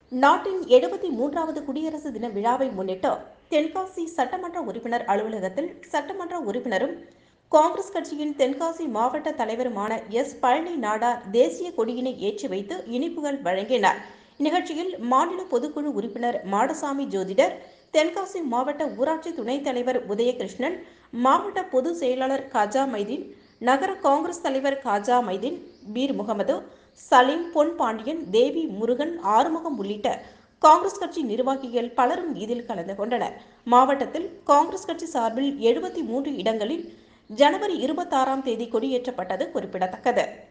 நாட்டின் எழுபத்தி மூன்றாவது குடியரசு தின விழாவை முன்னிட்டு தென்காசி சட்டமன்ற உறுப்பினர் அலுவலகத்தில் சட்டமன்ற உறுப்பினரும் காங்கிரஸ் கட்சியின் தென்காசி மாவட்ட தலைவருமான எஸ் பழனி நாடார் தேசிய கொடியினை ஏற்றி வைத்து இனிப்புகள் வழங்கினார் நிகழ்ச்சியில் மாநில பொதுக்குழு உறுப்பினர் மாடசாமி ஜோதிடர் தென்காசி மாவட்ட ஊராட்சி துணைத் தலைவர் உதயகிருஷ்ணன் மாவட்ட பொதுச் செயலாளர் காஜா மைதீன் நகர காங்கிரஸ் தலைவர் காஜா மைதீன் பீர் முகமது சலீம் பொன் பாண்டியன் தேவி முருகன் ஆறுமுகம் உள்ளிட்ட காங்கிரஸ் கட்சி நிர்வாகிகள் பலரும் இதில் கலந்து கொண்டனர் மாவட்டத்தில் காங்கிரஸ் கட்சி சார்பில் எழுபத்தி மூன்று இடங்களில் ஜனவரி இருபத்தாறாம் தேதி கொடியேற்றப்பட்டது குறிப்பிடத்தக்கது